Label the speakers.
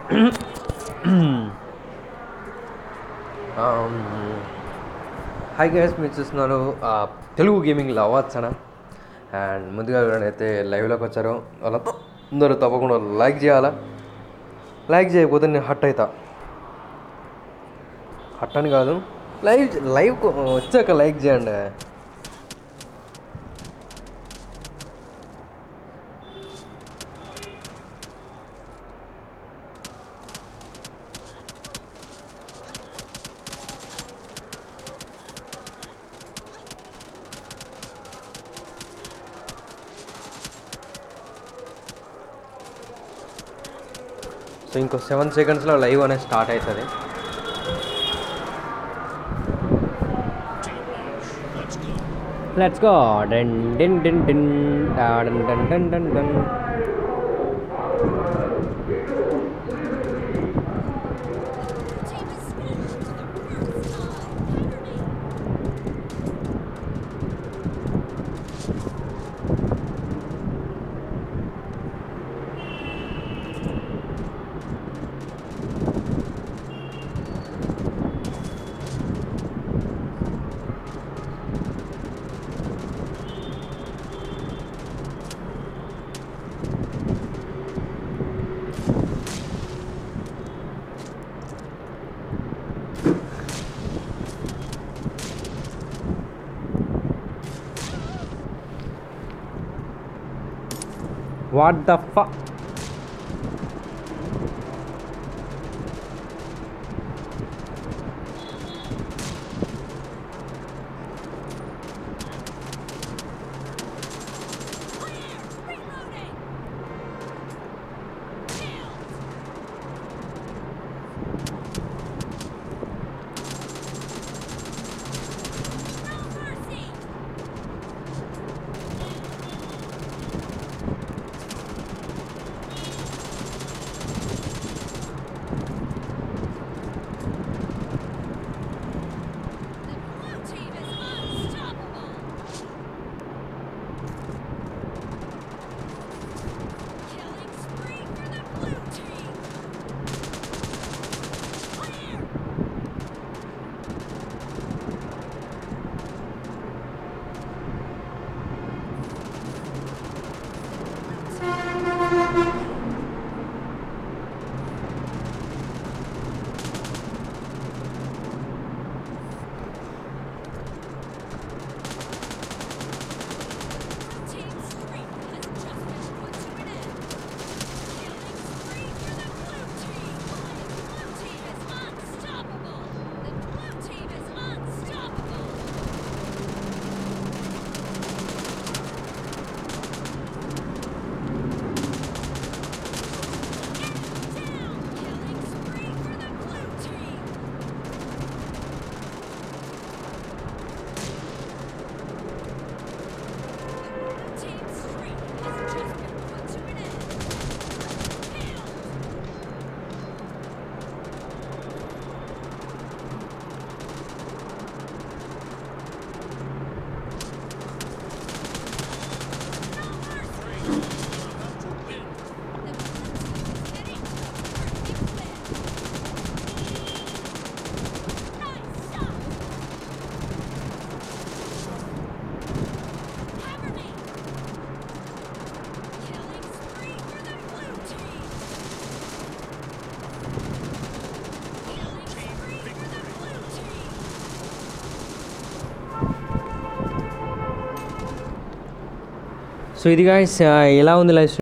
Speaker 1: Hi guys మీరు చూస్తున్నారు ఆ, తెలుగు గేమింగ్ లవర్స్ అన్న అండ్ ముందుగా ఎవరైతే లైవ్లోకి వచ్చారో వాళ్ళతో అందరూ తప్పకుండా లైక్ చేయాలా లైక్ చేయకపోతే నేను హట్ అవుతా హట్ అని కాదు లైవ్ లైవ్ వచ్చాక లైక్ చేయండి సో ఇంకో సెవెన్ సెకండ్స్లో లైవ్ అనేది స్టార్ట్ అవుతుంది లెట్స్ గో డన్ డెన్ డెన్ డెన్ డన్ డన్ డన్ డన్ డన్
Speaker 2: Team is split to the first side. Cover me.
Speaker 1: What the ఫ
Speaker 2: Clear. Reloading. Killed. No mercy. The blue team is unstoppable. Killing spree for the blue team. Clear. Team streak has just been put to an end. Killing spree for the blue team. The blue team is unstoppable. The blue team is unstoppable. Down. Killing spree for the blue team. The team streak has just been put to an end. Killed. No mercy. The blue team is heading to the perfect win. Nice shot. Cover me. Killing spree for the blue team. Killing spree for the blue team.
Speaker 1: So ఇది guys ఎలా ఉంది live